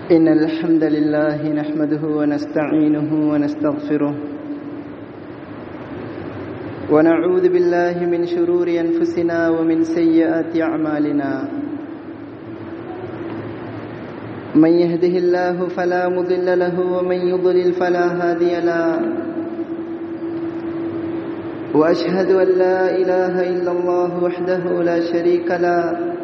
إن الحمد لله نحمده ونستعينه ونستغفره ونعوذ بالله من شرور أنفسنا ومن سيئات أعمالنا من يهده الله فلا مضل له ومن يضلل فلا هادي له وأشهد أن لا إله إلا الله وحده لا شريك له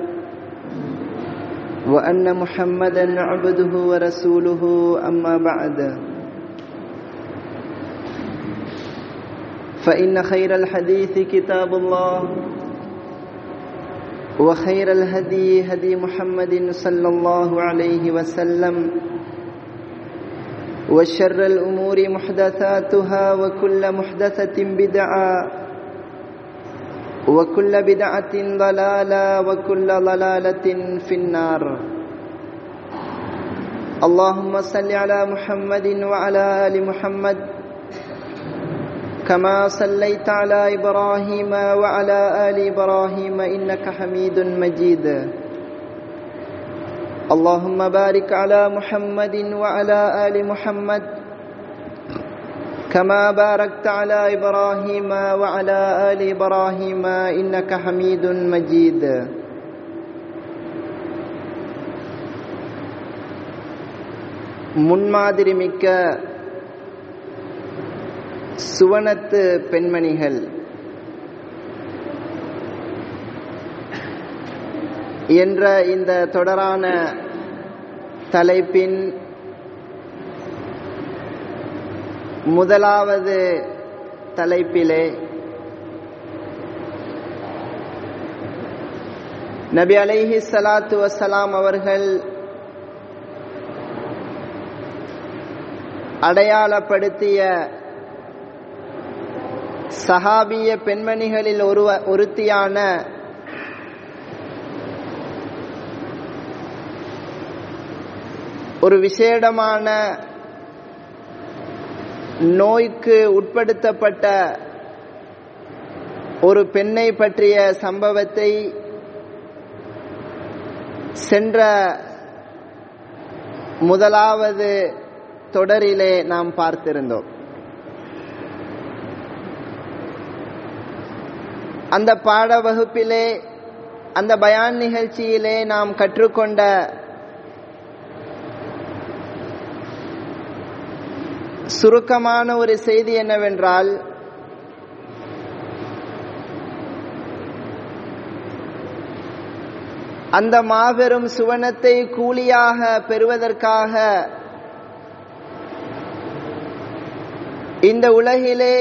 وأن محمدا عبده ورسوله أما بعد فإن خير الحديث كتاب الله وخير الهدي هدي محمد صلى الله عليه وسلم وشر الأمور محدثاتها وكل محدثة بدعة وكل بدعة ضلالة وكل ضلالة في النار اللهم صل على محمد وعلى آل محمد كما صليت على إبراهيم وعلى آل إبراهيم إنك حميد مجيد اللهم بارك على محمد وعلى آل محمد كما باركت على إبراهيم وعلى آل إبراهيم إنك حميد مجيد முன்மாதிரி மிக்க சுவனத்து பெண்மணிகள் என்ற இந்த தொடரான தலைப்பின் முதலாவது தலைப்பிலே நபி அலைஹி சலாத்து வசலாம் அவர்கள் அடையாளப்படுத்திய சஹாபிய பெண்மணிகளில் ஒரு ஒருத்தியான ஒரு விசேடமான நோய்க்கு உட்படுத்தப்பட்ட ஒரு பெண்ணை பற்றிய சம்பவத்தை சென்ற முதலாவது தொடரிலே நாம் பார்த்திருந்தோம் அந்த பாட வகுப்பிலே அந்த பயான் நிகழ்ச்சியிலே நாம் கற்றுக்கொண்ட சுருக்கமான ஒரு செய்தி என்னவென்றால் அந்த மாபெரும் சுவனத்தை கூலியாக பெறுவதற்காக இந்த உலகிலே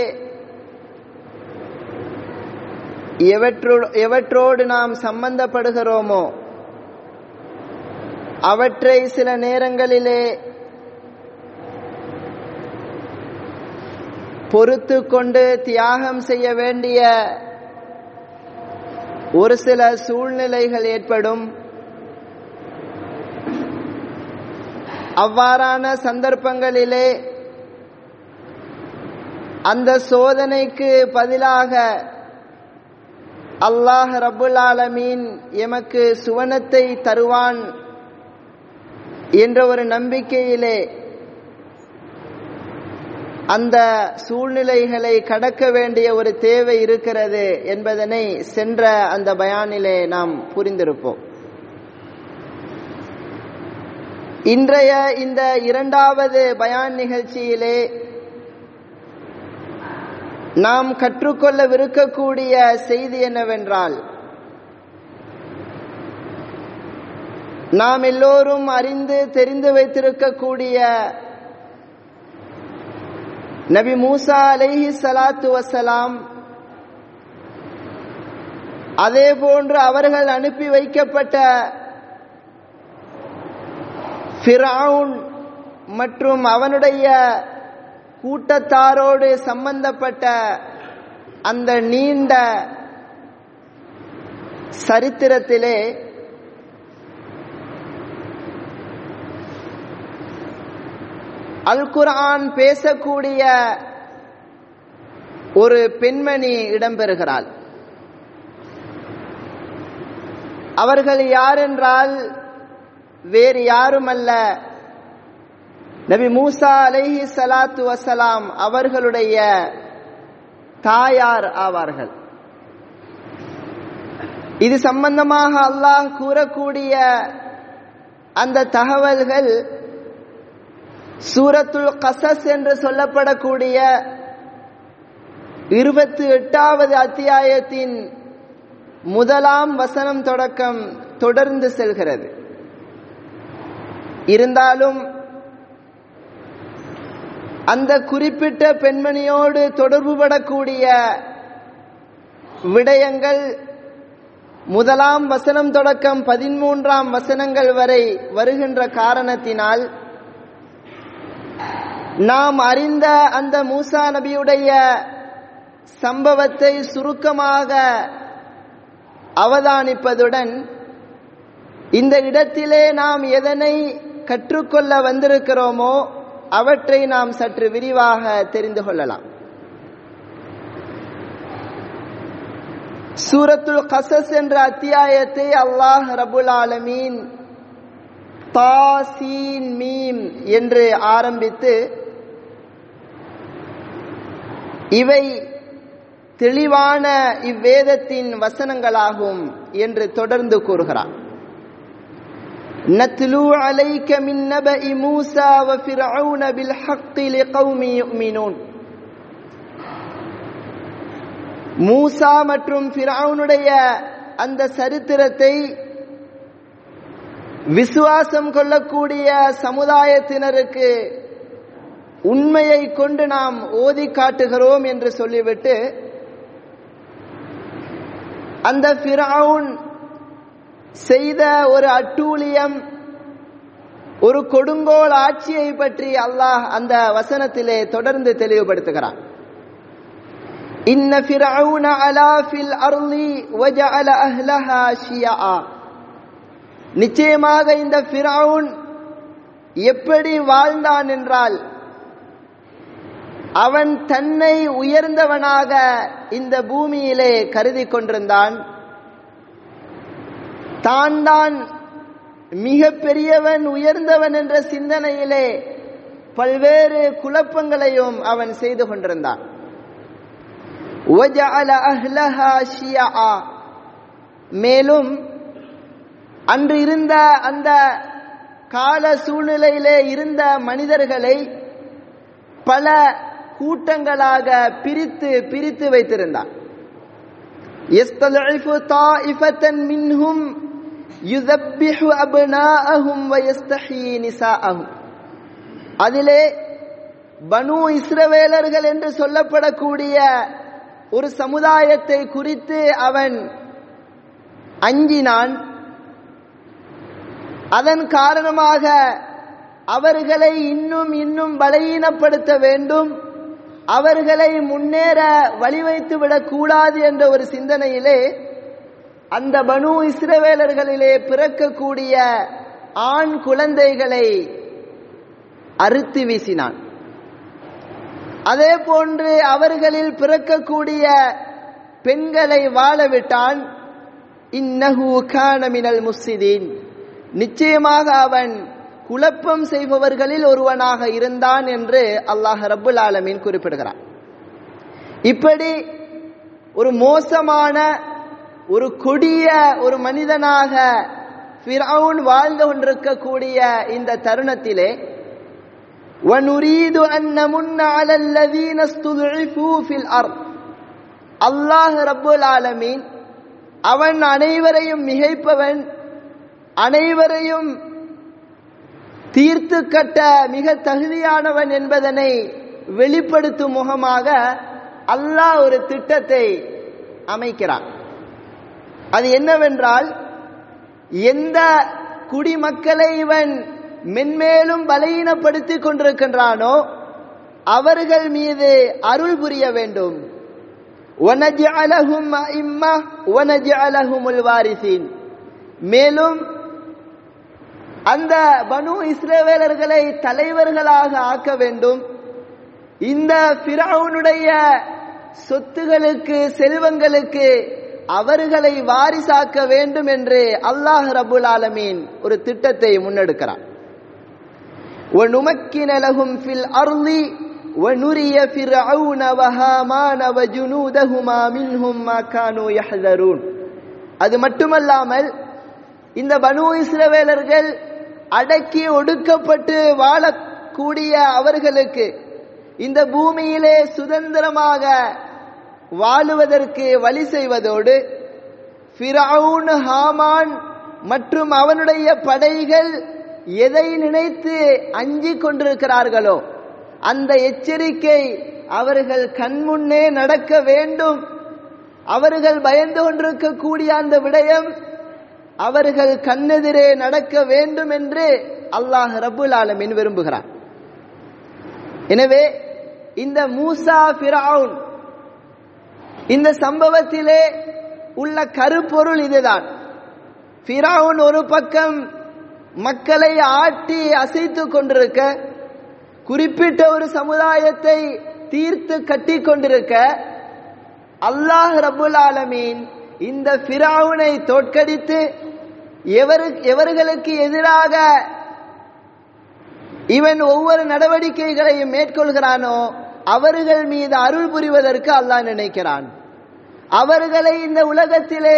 எவற்றோடு நாம் சம்பந்தப்படுகிறோமோ அவற்றை சில நேரங்களிலே பொறுத்து கொண்டு தியாகம் செய்ய வேண்டிய ஒரு சில சூழ்நிலைகள் ஏற்படும் அவ்வாறான சந்தர்ப்பங்களிலே அந்த சோதனைக்கு பதிலாக அல்லாஹ் ரபுல் ஆலமீன் எமக்கு சுவனத்தை தருவான் என்ற ஒரு நம்பிக்கையிலே அந்த சூழ்நிலைகளை கடக்க வேண்டிய ஒரு தேவை இருக்கிறது என்பதனை சென்ற அந்த பயானிலே நாம் புரிந்திருப்போம் இன்றைய இந்த இரண்டாவது பயான் நிகழ்ச்சியிலே நாம் கற்றுக்கொள்ளவிருக்கக்கூடிய செய்தி என்னவென்றால் நாம் எல்லோரும் அறிந்து தெரிந்து வைத்திருக்கக்கூடிய நபி மூசா அலைஹி சலாத்து வசலாம் அதே போன்று அவர்கள் அனுப்பி வைக்கப்பட்ட ஃபிரவுன் மற்றும் அவனுடைய கூட்டத்தாரோடு சம்பந்தப்பட்ட அந்த நீண்ட சரித்திரத்திலே அல் குர்ஆன் பேசக்கூடிய ஒரு பெண்மணி இடம்பெறுகிறாள் அவர்கள் யாரென்றால் வேறு யாருமல்ல நபி மூசா அலைஹி சலாத்து வசலாம் அவர்களுடைய தாயார் ஆவார்கள் இது சம்பந்தமாக அல்லாஹ் கூறக்கூடிய அந்த தகவல்கள் சூரத்துல் கசஸ் என்று சொல்லப்படக்கூடிய இருபத்தி எட்டாவது அத்தியாயத்தின் முதலாம் வசனம் தொடக்கம் தொடர்ந்து செல்கிறது இருந்தாலும் அந்த குறிப்பிட்ட பெண்மணியோடு தொடர்புபடக்கூடிய விடயங்கள் முதலாம் வசனம் தொடக்கம் பதிமூன்றாம் வசனங்கள் வரை வருகின்ற காரணத்தினால் நாம் அறிந்த அந்த மூசா நபியுடைய சம்பவத்தை சுருக்கமாக அவதானிப்பதுடன் இந்த இடத்திலே நாம் எதனை கற்றுக்கொள்ள வந்திருக்கிறோமோ அவற்றை நாம் சற்று விரிவாக தெரிந்து கொள்ளலாம் சூரத்துல் கசஸ் என்ற அத்தியாயத்தை அல்லாஹ் ரபுல் ஆலமீன் தாசீன் மீம் என்று ஆரம்பித்து இவை தெளிவான இவ்வேதத்தின் வசனங்களாகும் என்று தொடர்ந்து கூறுகிறார் نتلو عليك من نبأ موسى وفرعون بالحق لقوم يؤمنون மூசா மற்றும் ஃபிரௌனுடைய அந்த சரித்திரத்தை விசுவாசம் கொள்ளக்கூடிய சமுதாயத்தினருக்கு உண்மையை கொண்டு நாம் ஓதி காட்டுகிறோம் என்று சொல்லிவிட்டு அந்த ஃபிரௌன் செய்த ஒரு அட்டூழியம் ஒரு கொடுங்கோல் ஆட்சியை பற்றி அல்லாஹ் அந்த வசனத்திலே தொடர்ந்து தெளிவுபடுத்துகிறான் இன்ன ஃபிரௌன அலா ஃபில் அர்லி வஜஅல அஹ்லஹா ஷியஆ நிச்சயமாக இந்த ஃபிரௌன் எப்படி வாழ்ந்தான் என்றால் அவன் தன்னை உயர்ந்தவனாக இந்த பூமியிலே கருதி கொண்டிருந்தான் தான் தான் மிக பெரியவன் உயர்ந்தவன் என்ற சிந்தனையிலே பல்வேறு குழப்பங்களையும் அவன் செய்து கொண்டிருந்தான் மேலும் அன்று இருந்த அந்த கால சூழ்நிலையிலே இருந்த மனிதர்களை பல கூட்டங்களாக பிரித்து பிரித்து வைத்திருந்தான் يستضعف طائفة منهم يذبح أبناءهم ويستحيي نساءهم அதிலே பனு இஸ்ரவேலர்கள் என்று சொல்லப்படக்கூடிய ஒரு சமுதாயத்தை குறித்து அவன் அஞ்சினான் அதன் காரணமாக அவர்களை இன்னும் இன்னும் பலகீனப்படுத்த வேண்டும் அவர்களை முன்னேற வழிவைத்து விடக்கூடாது என்ற ஒரு சிந்தனையிலே அந்த பனு இஸ்ரவேலர்களிலே பிறக்கக்கூடிய ஆண் குழந்தைகளை அறுத்து வீசினான் அதே போன்று அவர்களில் பிறக்கக்கூடிய பெண்களை வாழவிட்டான் இன்னஹு கான மினல் முஸ்ஸிதீன் நிச்சயமாக அவன் குழப்பம் செய்பவர்களில் ஒருவனாக இருந்தான் என்று அல்லாஹ் ரப்புல் ஆலமீன் குறிப்பிடுகிறான் இப்படி ஒரு மோசமான ஒரு கொடிய ஒரு மனிதனாக ஃபிரௌன் வாழ்ந்து கொண்டிருக்கக்கூடிய இந்த தருணத்திலே وَنُرِيدُ أَن نَّمُنَّ عَلَى الَّذِينَ اسْتُضْعِفُوا فِي الْأَرْضِ அல்லாஹ் ரப்புல் ஆலமீன் அவன் அனைவரையும் மிகைப்பவன் அனைவரையும் தீர்த்து கட்ட மிக தகுதியானவன் என்பதனை வெளிப்படுத்தும் முகமாக அல்லாஹ் ஒரு திட்டத்தை அமைக்கிறான் அது என்னவென்றால் எந்த குடிமக்களை இவன் மென்மேலும் பலகீனப்படுத்திக் கொண்டிருக்கின்றானோ அவர்கள் மீது அருள் புரிய வேண்டும் وَنَجْعَلَهُمْ أَئِمَّةً وَنَجْعَلَهُمُ الْوَارِثِينَ மேலும் அந்த பனு இஸ்ரவேலர்களை தலைவர்களாக ஆக்க வேண்டும் இந்த பிறவுனுடைய சொத்துகளுக்கு செல்வங்களுக்கு அவர்களை வாரிசாக்க வேண்டும் என்று அல்லாஹ் ரபுல் ஆலமீன் ஒரு திட்டத்தை முன்னெடுக்கிறான் وَنُمَكِّنَ لَهُمْ فِي الْأَرْضِ وَنُرِيَ فِرْعَوْنَ وَهَامَانَ وَجُنُودَهُمَا مِنْهُمْ مَا كَانُوا يَحْذَرُونَ அது மட்டுமல்லாமல் இந்த பனு இஸ்ரவேலர்கள் அடக்கி ஒடுக்கப்பட்டு வாழக்கூடிய அவர்களுக்கு இந்த பூமியிலே சுதந்திரமாக வாழுவதற்கு வழி செய்வதோடு ஃபிரவுன் ஹாமான் மற்றும் அவனுடைய படைகள் எதை நினைத்து அஞ்சிக் கொண்டிருக்கிறார்களோ அந்த எச்சரிக்கை அவர்கள் கண்முன்னே நடக்க வேண்டும் அவர்கள் பயந்து கொண்டிருக்கக்கூடிய அந்த விடயம் அவர்கள் கண்ணெதிரே நடக்க வேண்டும் என்று அல்லாஹ் ரபுல் ஆலமின் விரும்புகிறார் எனவே இந்த மூசா ஃபிரவுன் இந்த சம்பவத்திலே உள்ள கருப்பொருள் இதுதான் ஃபிரவுன் ஒரு பக்கம் மக்களை ஆட்டி அசைத்துக் கொண்டிருக்க குறிப்பிட்ட ஒரு சமுதாயத்தை தீர்த்து கட்டி கொண்டிருக்க அல்லாஹ் ரபுல் ஆலமீன் இந்த ஃபிரவுனை தோற்கடித்து எவரு எவர்களுக்கு எதிராக இவன் ஒவ்வொரு நடவடிக்கைகளையும் மேற்கொள்கிறானோ அவர்கள் மீது அருள் புரிவதற்கு அல்லாஹ் நினைக்கிறான் அவர்களை இந்த உலகத்திலே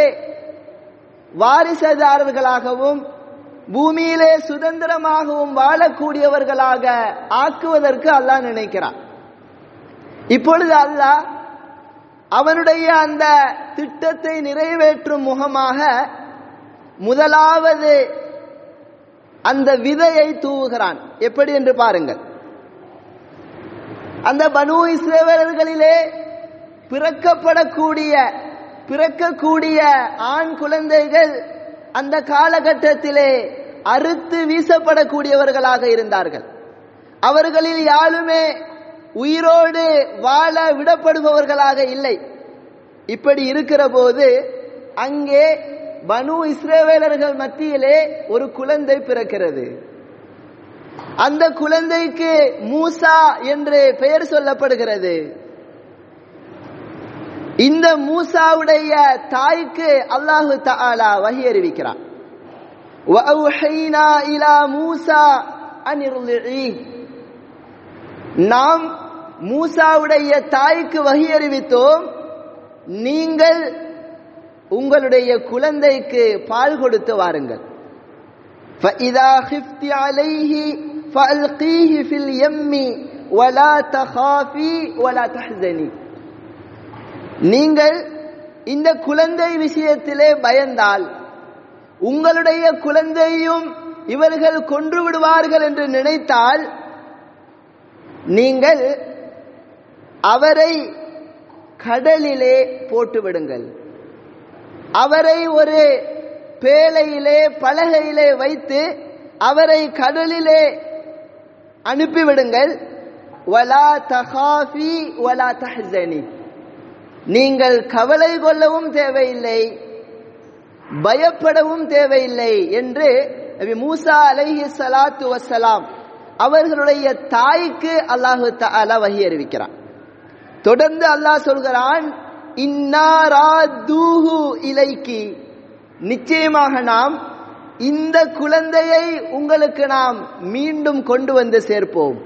வாரிசுதாரர்களாகவும் பூமியிலே சுதந்திரமாகவும் வாழக்கூடியவர்களாக ஆக்குவதற்கு அல்லாஹ் நினைக்கிறான் இப்பொழுது அல்லாஹ் அவனுடைய அந்த திட்டத்தை நிறைவேற்றும் முகமாக முதலாவது அந்த விதையை தூவுகிறான் எப்படி என்று பாருங்கள் அந்த பனு இஸ்ரேவர்களிலே பிறக்கப்படக்கூடிய பிறக்கக்கூடிய ஆண் குழந்தைகள் அந்த காலகட்டத்திலே அறுத்து வீசப்படக்கூடியவர்களாக இருந்தார்கள் அவர்களில் யாருமே உயிரோடு வாழ விடப்படுபவர்களாக இல்லை இப்படி இருக்கிற போது அங்கே பனு இஸ்ரேவேலர்கள் மத்தியிலே ஒரு குழந்தை பிறக்கிறது அந்த குழந்தைக்கு மூசா என்று பெயர் சொல்லப்படுகிறது இந்த மூசாவுடைய தாய்க்கு அல்லாஹு தஆலா வஹி அறிவிக்கிறான் وَأَوْحَيْنَا إِلَى مُوسَى أَنِ ارْضِعِيهِ நாம் மூசாவுடைய தாய்க்கு வகி அறிவித்தோம் நீங்கள் உங்களுடைய குழந்தைக்கு பால் கொடுத்து வாருங்கள் فَإِذَا خِفْتِ عَلَيْهِ فَأَلْقِيهِ فِي الْيَمِّ وَلَا تَخَافِي وَلَا تَحْزَنِي நீங்கள் இந்த குழந்தை விஷயத்திலே பயந்தால் உங்களுடைய குழந்தையும் இவர்கள் கொன்று விடுவார்கள் என்று நினைத்தால் நீங்கள் அவரை கடலிலே போட்டு விடுங்கள் அவரை ஒரு பேழையிலே பலகையிலே வைத்து அவரை கடலிலே அனுப்பிவிடுங்கள் வலா தகாஃபி வலா தஹ்சனி நீங்கள் கவலை கொள்ளவும் தேவையில்லை பயப்படவும் தேவையில்லை என்று நபி மூசா அலைஹி ஸலாத்து வஸ்ஸலாம் அவர்களுடைய தாய்க்கு அல்லாஹு தஆலா வஹி அறிவிக்கிறான் தொடர்ந்து அல்லாஹ் சொல்கிறான் இன்னாராதூஹு இலைக்கி நிச்சயமாக நாம் இந்த குழந்தையை உங்களுக்கு நாம் மீண்டும் கொண்டு வந்து சேர்ப்போம்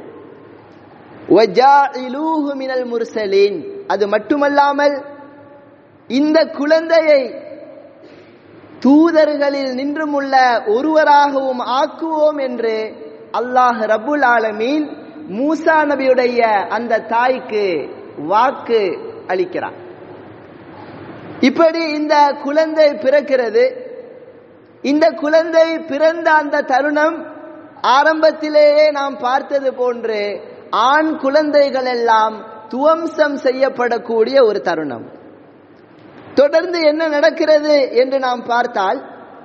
வஜாஇலூஹு மினல் முர்சலீன் அது மட்டுமல்லாமல் இந்த குழந்தையை தூதர்களில் நின்றுமுள்ள ஒருவராகவும் ஆக்குவோம் என்று அல்லாஹ் ரபுல் ஆலமீன் மூசா நபியுடைய அந்த தாய்க்கு வாக்கு அளிக்கிறான் இப்படி இந்த குழந்தை பிறக்கிறது இந்த குழந்தை பிறந்த அந்த தருணம் ஆரம்பத்திலேயே நாம் பார்த்தது போன்று ஆண் குழந்தைகள் எல்லாம் துவம்சம் செய்யப்படக்கூடிய ஒரு தருணம் தொடர்ந்து என்ன நடக்கிறது என்று நாம் பார்த்தால்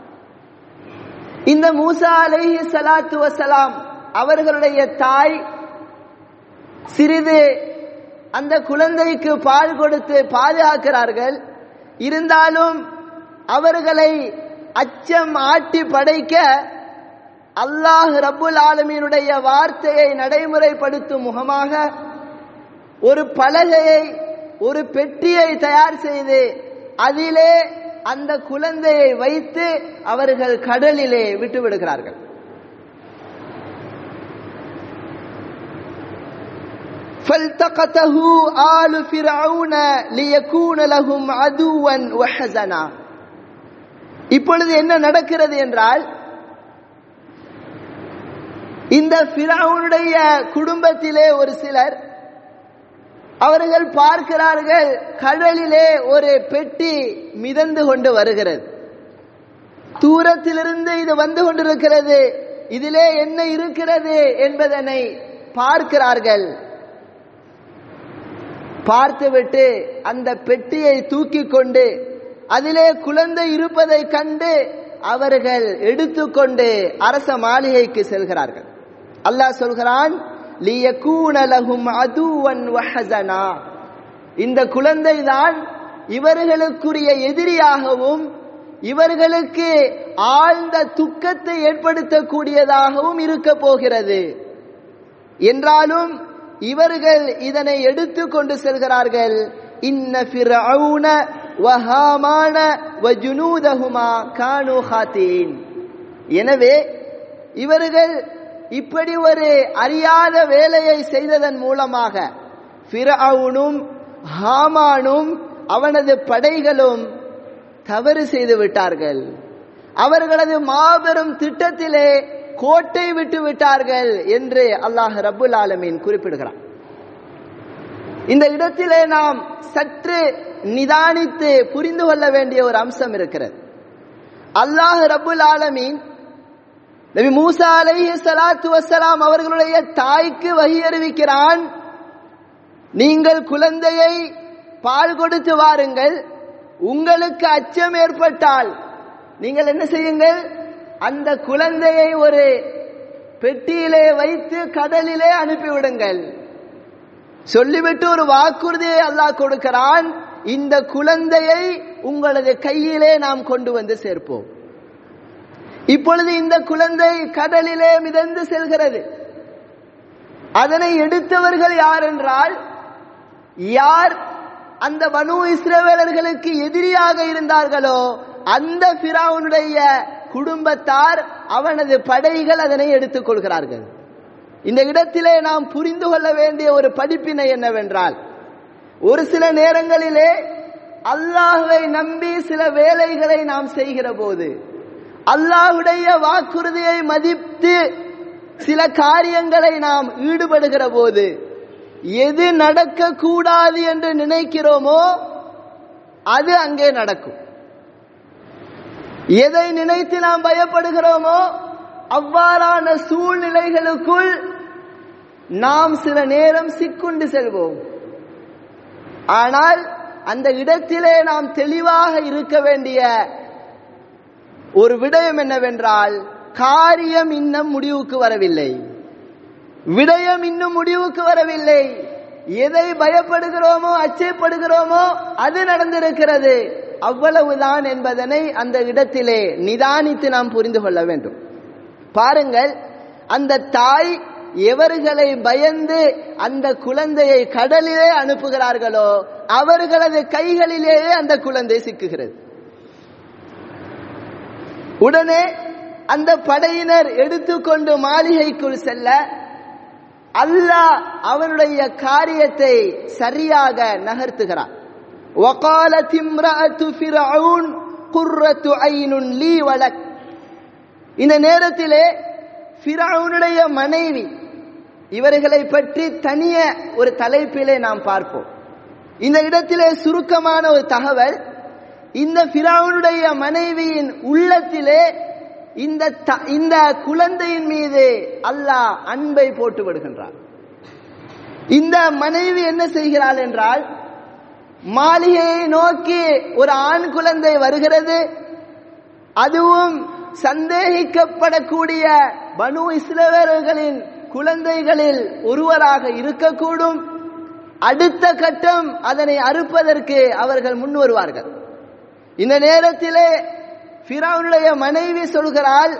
இந்த மூசா அலைஹி ஸலாத்து வஸலாம் அவர்களுடைய தாய் சிறிது அந்த குழந்தைக்கு பால் கொடுத்து பாதுகாக்கிறார்கள் இருந்தாலும் அவர்களை அச்சம் ஆட்டி படைக்க அல்லாஹ் ரப்புல் ஆலமீனுடைய வார்த்தையை நடைமுறைப்படுத்தும் முகமாக ஒரு பலகையை ஒரு பெட்டியை தயார் செய்து அதிலே அந்த குழந்தையை வைத்து அவர்கள் கடலிலே விட்டு விடுகிறார்கள் فالتقطه آل فرعون ليكون لهم عدوا وحزنا இப்பொழுது என்ன நடக்கிறது என்றால் இந்த ஃபிரௌனுடைய குடும்பத்திலே ஒரு சிலர் அவர்கள் பார்க்கிறார்கள் கடலிலே ஒரு பெட்டி மிதந்து கொண்டு வருகிறது தூரத்திலிருந்து இது வந்து கொண்டிருக்கிறது இதிலே என்ன இருக்கிறது என்பதனை பார்க்கிறார்கள் பார்த்துவிட்டு அந்த பெட்டியை தூக்கி கொண்டு அதிலே குழந்தை இருப்பதை கண்டு அவர்கள் எடுத்துக்கொண்டு அரச மாளிகைக்கு செல்கிறார்கள் அல்லாஹ் சொல்கிறான் லியகூன லஹும் அதுவன் வஹசனா இந்த குழந்தை தான் இவர்களுக்குரிய எதிரியாகவும் இவர்களுக்கு ஆழ்ந்த துக்கத்தை ஏற்படுத்தக்கூடியதாகவும் இருக்க போகிறது என்றாலும் இவர்கள் இதனை எடுத்து கொண்டு செல்கிறார்கள் இன்ன ஃபிரௌன வஹாமான வஜுனூதஹுமா கானு ஹாத்தீன் எனவே இவர்கள் இப்படி ஒரு அறியாத வேலையை செய்ததன் மூலமாக ஃபிரௌனும் ஹாமானும் அவனது படைகளும் தவறு செய்து விட்டார்கள் அவர்களது மாபெரும் திட்டத்திலே கோட்டை விட்டு விட்டார்கள் என்று அல்லாஹ் ரபுல் ஆலமீன் குறிப்பிடுகிறார் இந்த இடத்திலே நாம் சற்று நிதானித்து புரிந்து கொள்ள வேண்டிய ஒரு அம்சம் இருக்கிறது அல்லாஹ் ரபுல் ஆலமீன் நபி மூசா அலைஹி ஸலாத்து வஸ்ஸலாம் அவர்களுடைய தாய்க்கு வகி அறிவிக்கிறான் நீங்கள் குழந்தையை பால் கொடுத்து வாருங்கள் உங்களுக்கு அச்சம் ஏற்பட்டால் நீங்கள் என்ன செய்யுங்கள் அந்த குழந்தையை ஒரு பெட்டியிலே வைத்து கடலிலே அனுப்பிவிடுங்கள் சொல்லிவிட்டு ஒரு வாக்குறுதியை அல்லாஹ் கொடுக்கிறான் இந்த குழந்தையை உங்களது கையிலே நாம் கொண்டு வந்து சேர்ப்போம் இப்பொழுது இந்த குழந்தை கடலிலே மிதந்து செல்கிறது அதனை எடுத்தவர்கள் யார் என்றால் யார் அந்த பனு இஸ்ரவேலர்களுக்கு எதிரியாக இருந்தார்களோ அந்த பிராவுனுடைய குடும்பத்தார் அவனது படைகள் அதனை எடுத்துக் கொள்கிறார்கள் இந்த இடத்திலே நாம் புரிந்து கொள்ள வேண்டிய ஒரு படிப்பினை என்னவென்றால் ஒரு சில நேரங்களிலே அல்லாஹுவை நம்பி சில வேலைகளை நாம் செய்கிற போது அல்லாஹுடைய வாக்குறுதியை மதித்து சில காரியங்களை நாம் ஈடுபடுகிற போது எது நடக்கக்கூடாது என்று நினைக்கிறோமோ அது அங்கே நடக்கும் எதை நினைத்து நாம் பயப்படுகிறோமோ அவ்வாறான சூழ்நிலைகளுக்குள் நாம் சில நேரம் சிக்குண்டு செல்வோம் ஆனால் அந்த இடத்திலே நாம் தெளிவாக இருக்க வேண்டிய ஒரு விடயம் என்னவென்றால் காரியம் இன்னும் முடிவுக்கு வரவில்லை விடயம் இன்னும் முடிவுக்கு வரவில்லை எதை பயப்படுகிறோமோ அச்சைப்படுகிறோமோ அது நடந்திருக்கிறது அவ்வளவுதான் என்பதனை அந்த இடத்திலே நிதானித்து நாம் புரிந்து கொள்ள வேண்டும் பாருங்கள் அந்த தாய் எவர்களை பயந்து அந்த குழந்தையை கடலிலே அனுப்புகிறார்களோ அவர்களது கைகளிலேயே அந்த குழந்தை சிக்குகிறது உடனே அந்த படையினர் எடுத்துக்கொண்டு மாளிகைக்குள் செல்ல அல்லாஹ் அவனுடைய காரியத்தை சரியாக நகர்த்துகிறான் وقالت امرأة فرعون قرة عين لي ولك இந்த நேரத்திலே ஃபிரௌனுடைய மனைவி இவர்களை பற்றி தனிய ஒரு தலைப்பிலே நாம் பார்ப்போம் இந்த இடத்திலே சுருக்கமான ஒரு தகவல் இந்த ஃபிரௌனுடைய மனைவியின் உள்ளத்திலே இந்த த- இந்த குழந்தையின் மீது அல்லாஹ் அன்பை போட்டு விடுகின்றார் இந்த மனைவி என்ன செய்கிறாள் என்றால் மாளிகையை நோக்கி ஒரு ஆண் குழந்தை வருகிறது அதுவும் சந்தேகிக்கப்படக்கூடிய பனு இஸ்ரவேலர்களின் குழந்தைகளில் ஒருவராக இருக்கக்கூடும் அடுத்த கட்டம் அதனை அறுப்பதற்கு அவர்கள் முன் வருவார்கள் இந்த நேரத்திலே ஃபிரௌனுடைய மனைவி சொல்கிறாள்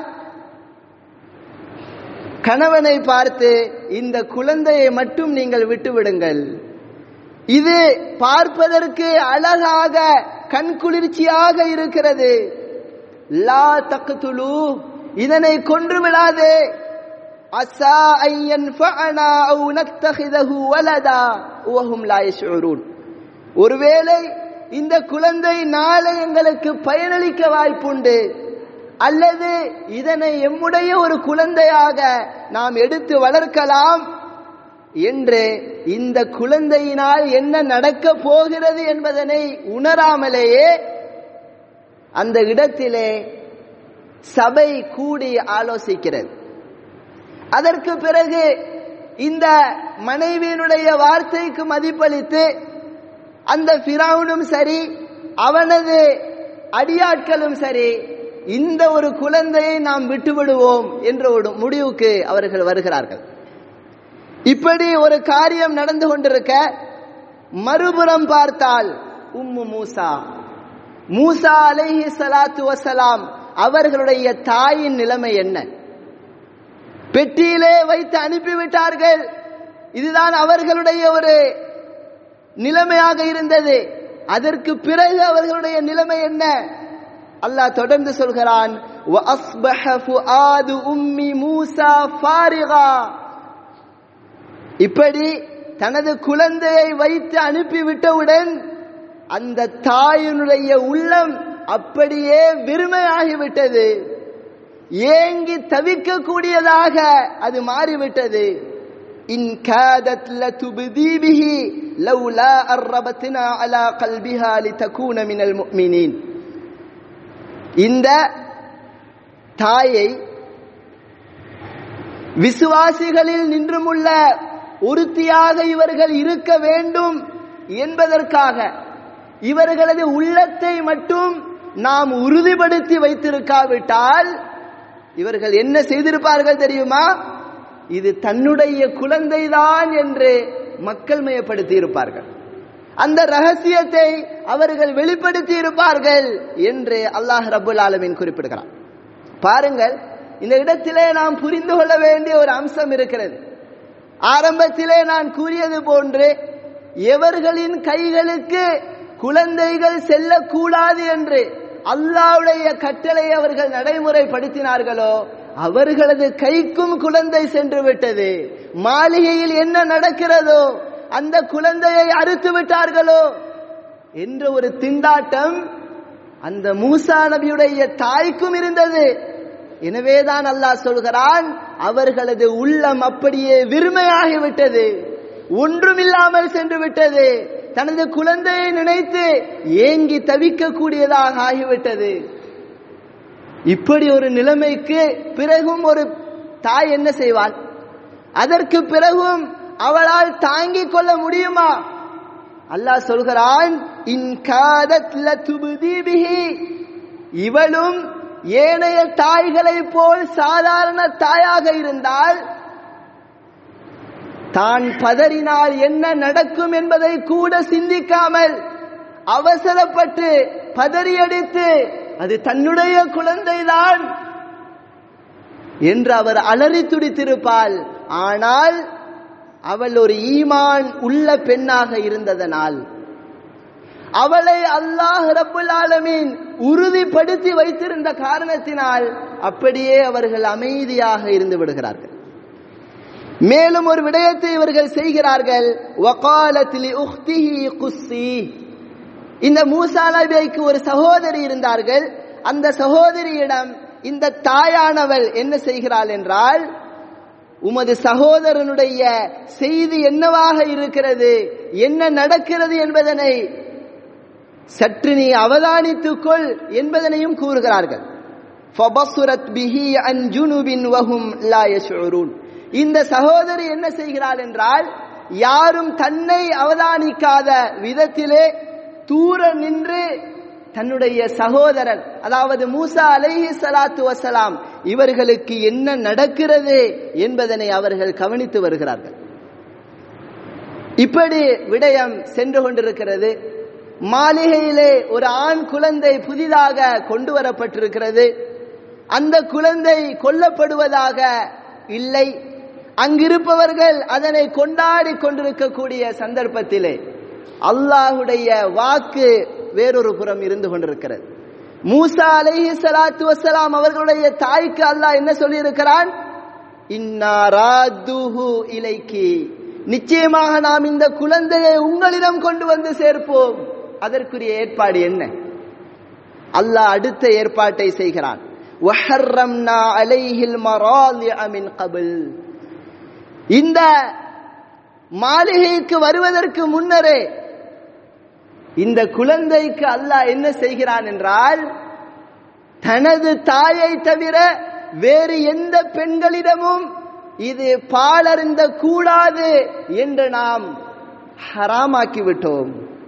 கணவனை பார்த்து இந்த குழந்தையை மட்டும் நீங்கள் விட்டுவிடுங்கள் இது பார்ப்பதற்கு அழகாக கண்குளிர்ச்சியாக இருக்கிறது லா தக்துலு இதனை கொன்று விடாதே அசா أن ينفعنا أو نتخذه ولدا وهم لا يشعرون ஒருவேளை இந்த குழந்தை நாளை எங்களுக்கு பயனளிக்க வாய்ப்புண்டு அல்லது இதனை எம்முடைய ஒரு குழந்தையாக நாம் எடுத்து வளர்க்கலாம் என்று இந்த குழந்தையினால் என்ன நடக்க போகிறது என்பதனை உணராமலேயே அந்த இடத்திலே சபை கூடி ஆலோசிக்கிறது அதற்கு பிறகு இந்த மனைவியினுடைய வார்த்தைக்கு மதிப்பளித்து அந்த பிராவுனும் சரி அவனது அடியாட்களும் சரி இந்த ஒரு குழந்தையை நாம் விட்டுவிடுவோம் என்ற ஒரு முடிவுக்கு அவர்கள் வருகிறார்கள் இப்படி ஒரு காரியம் நடந்து கொண்டிருக்க மறுபுறம் பார்த்தால் உம்மு மூசா மூசா அலைஹி சலாத்து வசலாம் அவர்களுடைய தாயின் நிலைமை என்ன பெட்டியிலே வைத்து அனுப்பிவிட்டார்கள் இதுதான் அவர்களுடைய ஒரு நிலைமையாக இருந்தது அதற்கு பிறகு அவர்களுடைய நிலைமை என்ன அல்லாஹ் தொடர்ந்து சொல்கிறான் وَأَصْبَحَ فُؤَادُ أُمِّ مُوسَى فَارِغًا இப்படி தனது குழந்தையை வைத்து அனுப்பிவிட்டவுடன் அந்த தாயினுடைய உள்ளம் அப்படியே வெறுமையாகிவிட்டது ஏங்கி தவிக்கக்கூடியதாக அது மாறிவிட்டது இன் காதத் லதுப்தி பிஹி லவ்லா அர்ரபத்னா அலா கல்பிஹா லிதகூன மினல் முஃமினீன் இந்த தாயை விசுவாசிகளில் நின்றுமுள்ள உறுதியாக இவர்கள் இருக்க வேண்டும் என்பதற்காக இவர்களது உள்ளத்தை மட்டும் நாம் உறுதிப்படுத்தி வைத்திருக்காவிட்டால் இவர்கள் என்ன செய்திருப்பார்கள் தெரியுமா இது தன்னுடைய குழந்தைதான் என்று மக்கள் மயப்படுத்தி இருப்பார்கள் அந்த ரகசியத்தை அவர்கள் வெளிப்படுத்தி இருப்பார்கள் என்று அல்லாஹ் ரபுல் ஆலமின் குறிப்பிடுகிறார் பாருங்கள் இந்த இடத்திலே நாம் புரிந்து கொள்ள வேண்டிய ஒரு அம்சம் இருக்கிறது ஆரம்பத்திலே நான் கூறியது போன்று எவர்களின் கைகளுக்கு குழந்தைகள் செல்லக்கூடாது என்று அல்லாவுடைய கட்டளை அவர்கள் நடைமுறைப்படுத்தினார்களோ அவர்களது கைக்கும் குழந்தை சென்று விட்டது மாளிகையில் என்ன நடக்கிறதோ அந்த குழந்தையை அறுத்து விட்டார்களோ என்ற ஒரு திண்டாட்டம் அந்த மூசா நபியுடைய தாய்க்கும் இருந்தது எனவேதான் அல்லாஹ் சொல்கிறான் அவர்களது உள்ளம் அப்படியே விருமையாகிவிட்டது ஒன்றுமில்லாமல் சென்று விட்டது தனது குழந்தையை நினைத்து ஏங்கி தவிக்க கூடியதாக ஆகிவிட்டது இப்படி ஒரு நிலைமைக்கு பிறகும் ஒரு தாய் என்ன செய்வாள் அதற்கு பிறகும் அவளால் தாங்கிக் கொள்ள முடியுமா அல்லாஹ் சொல்கிறான் இன் காதத் லதுப்தி பிஹி இவளும் ஏனைய தாய்களை போல் சாதாரண தாயாக இருந்தால் தான் பதறினால் என்ன நடக்கும் என்பதை கூட சிந்திக்காமல் அவசரப்பட்டு பதறியடித்து அது தன்னுடைய குழந்தைதான் என்று அவர் அலறி துடித்திருப்பாள் ஆனால் அவள் ஒரு ஈமான் உள்ள பெண்ணாக இருந்ததனால் அவளை அல்லாஹ் ரப்புல் ஆலமீன் உறுதிப்படுத்தி வைத்திருந்த காரணத்தினால் அப்படியே அவர்கள் அமைதியாக இருந்து விடுகிறார்கள் மேலும் ஒரு விடயத்தை இவர்கள் செய்கிறார்கள் வகாலத்தில் உஹ்திஹி குஸ்ஸி இந்த மூசா நபிக்கு ஒரு சகோதரி இருந்தார்கள் அந்த சகோதரியிடம் இந்த தாயானவள் என்ன செய்கிறாள் என்றால் உமது சகோதரனுடைய செய்தி என்னவாக இருக்கிறது என்ன நடக்கிறது என்பதனை சற்று நீ அவதானித்துக்கொள் என்பதனையும் கூறுகிறார்கள் ஃபபசுரத் பிஹி அன் ஜுனுபின் வஹும் லா யஷ்உரூன் இந்த சகோதரி என்ன செய்கிறாள் என்றால் யாரும் தன்னை அவதானிக்காத விதத்திலே தூர நின்று தன்னுடைய சகோதரன் அதாவது மூசா அலைஹி சலாத்து வசலாம் இவர்களுக்கு என்ன நடக்கிறது என்பதனை அவர்கள் கவனித்து வருகிறார்கள் இப்படி விடயம் சென்று கொண்டிருக்கிறது மாளிகையிலே ஒரு ஆண் குழந்தை புதிதாக கொண்டு வரப்பட்டிருக்கிறது அந்த குழந்தை கொல்லப்படுவதாக இல்லை அங்கிருப்பவர்கள் அதனை கொண்டாடி கொண்டிருக்கக்கூடிய சந்தர்ப்பத்திலே அல்லாஹுடைய வாக்கு வேறொரு புறம் இருந்து கொண்டிருக்கிறது மூசா அலைஹி ஸலாத்து வஸலாம் அவர்களுடைய தாய்க்கு அல்லாஹ் என்ன சொல்லியிருக்கிறான் இன்னா ராத்துஹு இலைக்கி நிச்சயமாக நாம் இந்த குழந்தையை உங்களிடம் கொண்டு வந்து சேர்ப்போம் அதற்குரிய ஏற்பாடு என்ன அல்லாஹ் அடுத்த ஏற்பாட்டை செய்கிறான் وحرمنا عليه المراضع من قبل இந்த மாளிகைக்கு வருவதற்கு முன்னரே இந்த குழந்தைக்கு அல்லாஹ் என்ன செய்கிறான் என்றால் தனது தாயை தவிர வேறு எந்த பெண்களிடமும் இது பாலருந்த கூடாது என்று நாம் ஹராமாக்கி விட்டோம்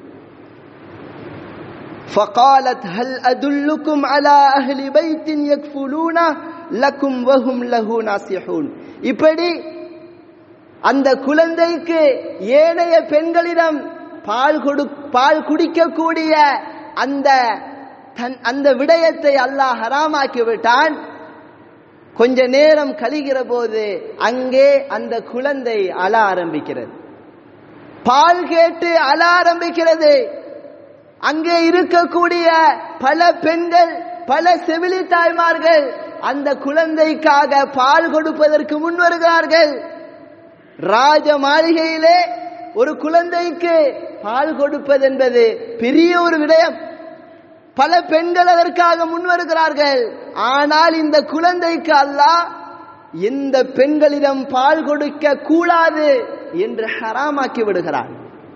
فقالت هل أدلكم على أهل بيت يكفلون لكم وهم له ناصحون இப்படி அந்த குழந்தைக்கு ஏனைய பெண்களிடம் பால் கொடு பால் குடிக்கக்கூடிய அந்த தன் அந்த விடயத்தை அல்லாஹ் ஹராமாக்கி விட்டான் கொஞ்ச நேரம் கழிகிற போது அங்கே அந்த குழந்தை அழ ஆரம்பிக்கிறது பால் கேட்டு அழ ஆரம்பிக்கிறது அங்கே இருக்கக்கூடிய பல பெண்கள் பல செவிலி தாய்மார்கள் அந்த குழந்தைக்காக பால் கொடுப்பதற்கு முன் வருகிறார்கள் ராஜ மாளிகையிலே ஒரு குழந்தைக்கு பால் கொடுப்பது என்பது பெரிய ஒரு விடயம் பல பெண்கள் அதற்காக முன் வருகிறார்கள் ஆனால் இந்த குழந்தைக்கு அல்லாஹ் எந்த பெண்களிடம் பால் கொடுக்க கூடாது என்று ஹராமாக்கி விடுகிறான்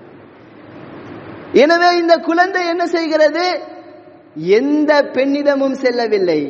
எனவே இந்த குழந்தை என்ன செய்கிறது எந்த பெண்ணிடமும் செல்லவில்லை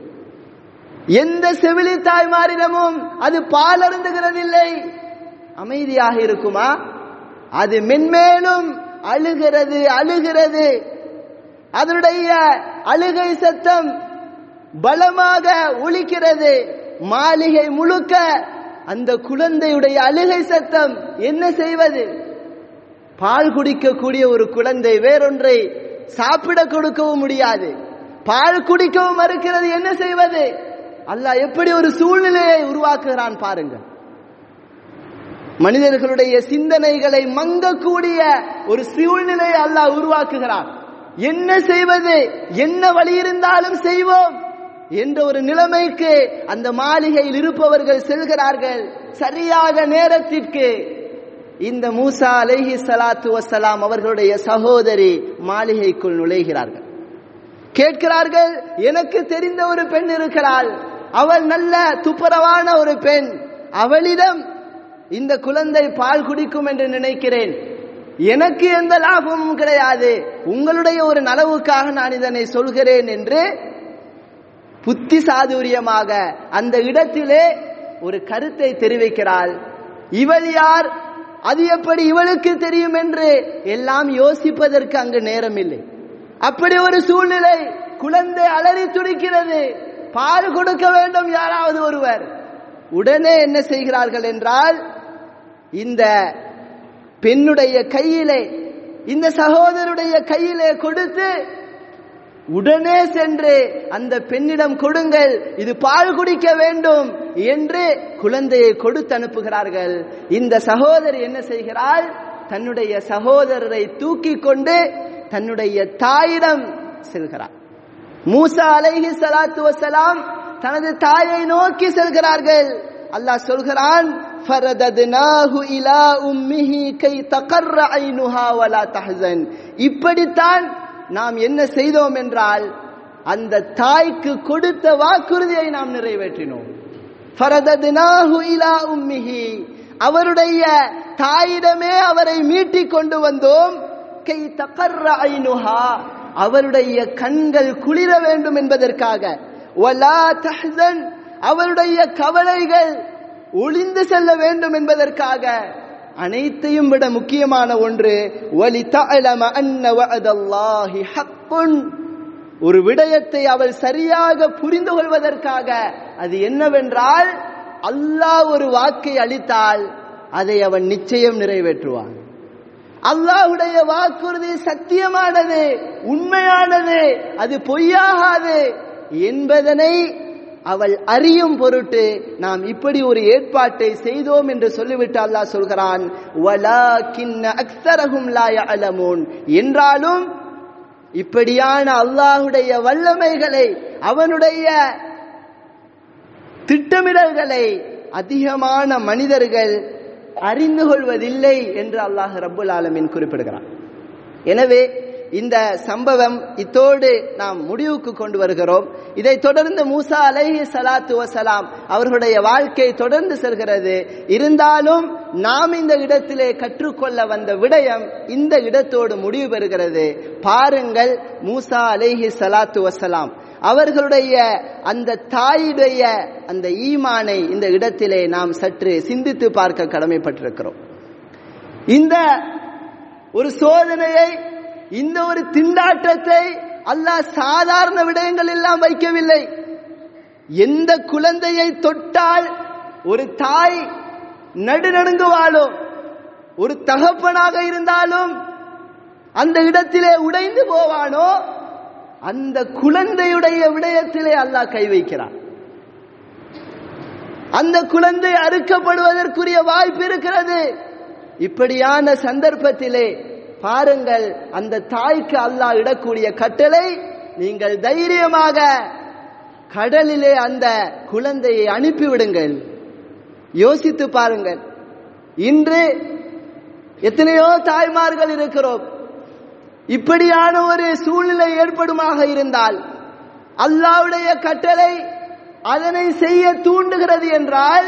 எந்த செவிலி தாய்மாரிடமும் அது பால் அருந்துகிறதில்லை அமைதியாக இருக்குமா அது மென்மேலும் அழுகிறது அழுகிறது அதனுடைய அழுகை சத்தம் பலமாக ஒலிக்கிறது மாளிகை முழுக்க அந்த குழந்தையுடைய அழுகை சத்தம் என்ன செய்வது பால் குடிக்கக்கூடிய ஒரு குழந்தை வேறொன்றை சாப்பிட கொடுக்கவும் முடியாது பால் குடிக்கவும் மறுக்கிறது என்ன செய்வது அல்லாஹ் எப்படி ஒரு சூழ்நிலையை உருவாக்குகிறான் பாருங்கள் மனிதர்களுடைய சிந்தனைகளை மங்கக்கூடிய ஒரு சூழ்நிலையை அல்லாஹ் உருவாக்குகிறான் என்ன செய்வது என்ன வழி இருந்தாலும் செய்வோம் என்ற ஒரு நிலைமைக்கு அந்த மாளிகையில் இருப்பவர்கள் செல்கிறார்கள் சரியாக நேரத்திற்கு இந்த மூசா அலைஹி சலாத்து வசலாம் அவர்களுடைய சகோதரி மாளிகைக்குள் நுழைகிறார்கள் கேட்கிறார்கள் எனக்கு தெரிந்த ஒரு பெண் இருக்கிறாள் அவள் நல்ல துப்புரவான ஒரு பெண் அவளிடம் இந்த குழந்தை பால் குடிக்கும் என்று நினைக்கிறேன் எனக்கு எந்த லாபமும் கிடையாது உங்களுடைய ஒரு நலவுக்காக நான் இதனை சொல்கிறேன் என்று புத்தி சாதுரியமாக அந்த இடத்திலே ஒரு கருத்தை தெரிவிக்கிறாள் இவள் யார் அது எப்படி இவளுக்கு தெரியும் என்று எல்லாம் யோசிப்பதற்கு அங்கு நேரம் இல்லை அப்படி ஒரு சூழ்நிலை குழந்தை அலறி துடிக்கிறது பால் கொடுக்க வேண்டும் யாராவது ஒருவர் உடனே என்ன செய்கிறார்கள் என்றால் இந்த பெண்ணுடைய கையிலே இந்த சகோதரருடைய கையிலே கொடுத்து உடனே சென்று அந்த பெண்ணிடம் கொடுங்கள் இது பால் குடிக்க வேண்டும் என்று குழந்தையை கொடுத்து அனுப்புகிறார்கள் இந்த சகோதரி என்ன செய்கிறாள் தன்னுடைய சகோதரரை தூக்கி கொண்டு தன்னுடைய தாயிடம் செல்கிறார் மூசா அலைஹி சலாத்து வசலாம் தனது தாயை நோக்கி செல்கிறார்கள் அல்லாஹ் சொல்கிறான் ஃபரதத்னாஹு இலா உம்மிஹி கை தகர்ர ஐனுஹா வலா தஹ்சன் இப்படித்தான் நாம் என்ன செய்தோம் என்றால் அந்த தாய்க்கு கொடுத்த வாக்குறுதியை நாம் நிறைவேற்றினோம் ஃபரதத்னாஹு இலா உம்மிஹி அவருடைய தாயிடமே அவரை மீட்டிக் கொண்டு வந்தோம் கை தகர்ர ஐனுஹா அவருடைய கண்கள் குளிர வேண்டும் என்பதற்காக வலா தஹ்சன் அவருடைய கவலைகள் ஒளிந்து செல்ல வேண்டும் என்பதற்காக அனைத்தையும் விட முக்கியமான ஒன்று வலி தஅலம அன்ன வஅதல்லாஹி ஹக்குன் ஒரு விடயத்தை அவள் சரியாக புரிந்து கொள்வதற்காக அது என்னவென்றால் அல்லாஹ் ஒரு வாக்கை அளித்தால் அதை அவன் நிச்சயம் நிறைவேற்றுவான் அல்லாஹுடைய வாக்குறுதி சத்தியமானது உண்மையானது அது பொய்யாகாது என்பதனை அவள் அறியும் பொருட்டு நாம் இப்படி ஒரு ஏற்பாட்டை செய்தோம் என்று சொல்லிவிட்டு அல்லாஹ் சொல்கிறான் வலாக்கின்ன அக்ஸரஹும் லா யஅலமூன் என்றாலும் இப்படியான அல்லாஹுடைய வல்லமைகளை அவனுடைய திட்டமிடல்களை அதிகமான மனிதர்கள் அறிந்து கொள்வதில்லை என்று அல்லாஹ் ரப்புல் ஆலமீன் குறிப்பிடுகிறான் எனவே இந்த சம்பவம் இத்தோடு நாம் முடிவுக்கு கொண்டு வருகிறோம் இதை தொடர்ந்து மூசா அலைஹி ஸலாத்து வஸலாம் அவர்களுடைய வாழ்க்கை தொடர்ந்து செல்கிறது இருந்தாலும் நாம் இந்த இடத்திலே கற்றுக்கொள்ள வந்த விடயம் இந்த இடத்தோடு முடிவு பெறுகிறது பாருங்கள் மூசா அலைஹி ஸலாத்து வஸலாம் அவர்களுடைய அந்த தாயுடைய அந்த ஈமானை இந்த இடத்திலே நாம் சற்று சிந்தித்து பார்க்க கடமைப்பட்டிருக்கிறோம் இந்த ஒரு சோதனையை இந்த ஒரு திண்டாட்டத்தை அல்லாஹ் சாதாரண விடயங்கள் எல்லாம் வைக்கவில்லை எந்த குழந்தையை தொட்டால் ஒரு தாய் நடுநடுங்குவாளோ ஒரு தகப்பனாக இருந்தாலும் அந்த இடத்திலே உடைந்து போவானோ அந்த குழந்தையுடைய விடயத்திலே அல்லாஹ் கை வைக்கிறான் அந்த குழந்தை அறுக்கப்படுவதற்குரிய வாய்ப்பு இருக்கிறது இப்படியான சந்தர்ப்பத்திலே பாருங்கள் அந்த தாய்க்கு அல்லாஹ் இடக்கூடிய கட்டளை நீங்கள் தைரியமாக கடலிலே அந்த குழந்தையை அனுப்பிவிடுங்கள் யோசித்து பாருங்கள் இன்று எத்தனையோ தாய்மார்கள் இருக்கிறோம் இப்படியான ஒரு சூழ்நிலை ஏற்படுமாக இருந்தால் அல்லாவுடைய கட்டளை அதனை செய்ய தூண்டுகிறது என்றால்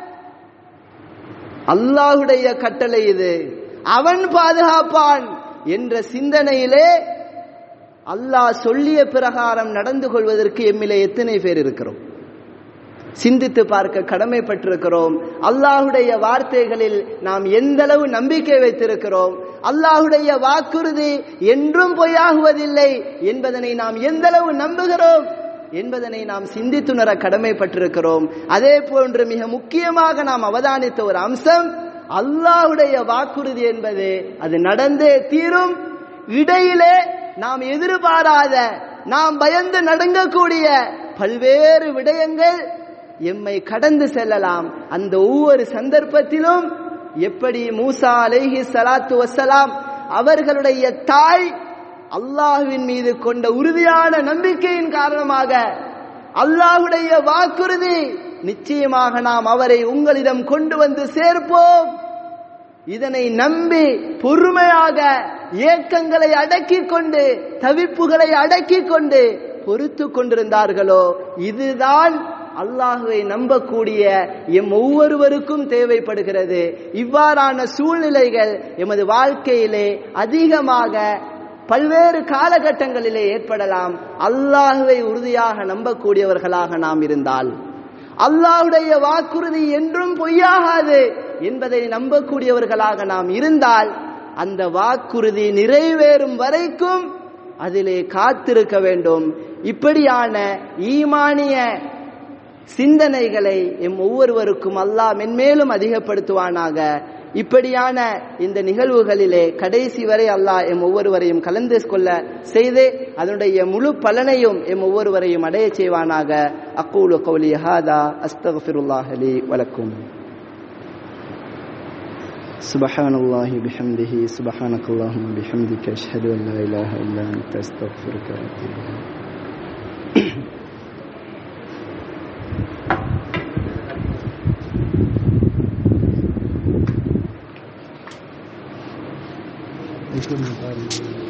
அல்லாஹுடைய கட்டளை இது அவன் பாதுகாப்பான் என்ற சிந்தனையிலே அல்லாஹ் சொல்லிய பிரகாரம் நடந்து கொள்வதற்கு எம்மிலே எத்தனை பேர் இருக்கிறோம் சிந்தித்து பார்க்க கடமைப்பட்டிருக்கிறோம் அல்லாஹுடைய வார்த்தைகளில் நாம் எந்த அளவு நம்பிக்கை வைத்திருக்கிறோம் அல்லாஹுடைய வாக்குறுதி என்றும் பொய்யாகுவதில்லை என்பதனை நாம் எந்த அளவு நம்புகிறோம் என்பதனை நாம் சிந்தித்துணர கடமைப்பட்டிருக்கிறோம் அதே போன்று மிக முக்கியமாக நாம் அவதானித்த ஒரு அம்சம் அல்லாஹுடைய வாக்குறுதி என்பது அது நடந்தே தீரும் இடையிலே நாம் எதிர்பாராத நாம் பயந்து நடுங்கக்கூடிய பல்வேறு விடயங்கள் எம்மை கடந்து செல்லலாம் அந்த ஒவ்வொரு சந்தர்ப்பத்திலும் எப்படி மூசா அலைஹி சலாத்து வசலாம் அவர்களுடைய தாய் அல்லாஹுவின் மீது கொண்ட உறுதியான நம்பிக்கையின் காரணமாக அல்லாஹுடைய வாக்குறுதி நிச்சயமாக நாம் அவரை உங்களிடம் கொண்டு வந்து சேர்ப்போம் இதனை நம்பி பொறுமையாக ஏக்கங்களை அடக்கிக் கொண்டு தவிப்புகளை அடக்கிக் கொண்டு பொறுத்து கொண்டிருந்தார்களோ இதுதான் அல்லாஹுவை நம்பக்கூடிய எம் ஒவ்வொருவருக்கும் தேவைப்படுகிறது இவ்வாறான சூழ்நிலைகள் எமது வாழ்க்கையிலே அதிகமாக பல்வேறு காலகட்டங்களிலே ஏற்படலாம் அல்லாஹுவை உறுதியாக நம்பக்கூடியவர்களாக நாம் இருந்தால் அல்லாஹுடைய வாக்குறுதி என்றும் பொய்யாகாது என்பதை நம்பக்கூடியவர்களாக நாம் இருந்தால் அந்த வாக்குறுதி நிறைவேறும் வரைக்கும் அதிலே காத்திருக்க வேண்டும் இப்படியான ஈமானிய சிந்தனைகளை எம் ஒவ்வொருவருக்கும் அல்லாஹ் மென்மேலும் அதிகப்படுத்துவானாக இப்படியான இந்த நிகழ்வுகளிலே கடைசி வரை அல்லாஹ் எம் ஒவ்வொருவரையும் கலந்து கொள்ள செய்து அதனுடைய முழு பலனையும் எம் ஒவ்வொருவரையும் அடைய செய்வானாக அக்கூலு கௌலி ஹாதா அஸ்தகஃபிருல்லாஹ் அலி வலக்கும் سبحان الله بحمده سبحانك اللهم بحمدك أشهد أن لا إله إلا أنت أستغفرك وأتوب إليك يكون مقارنة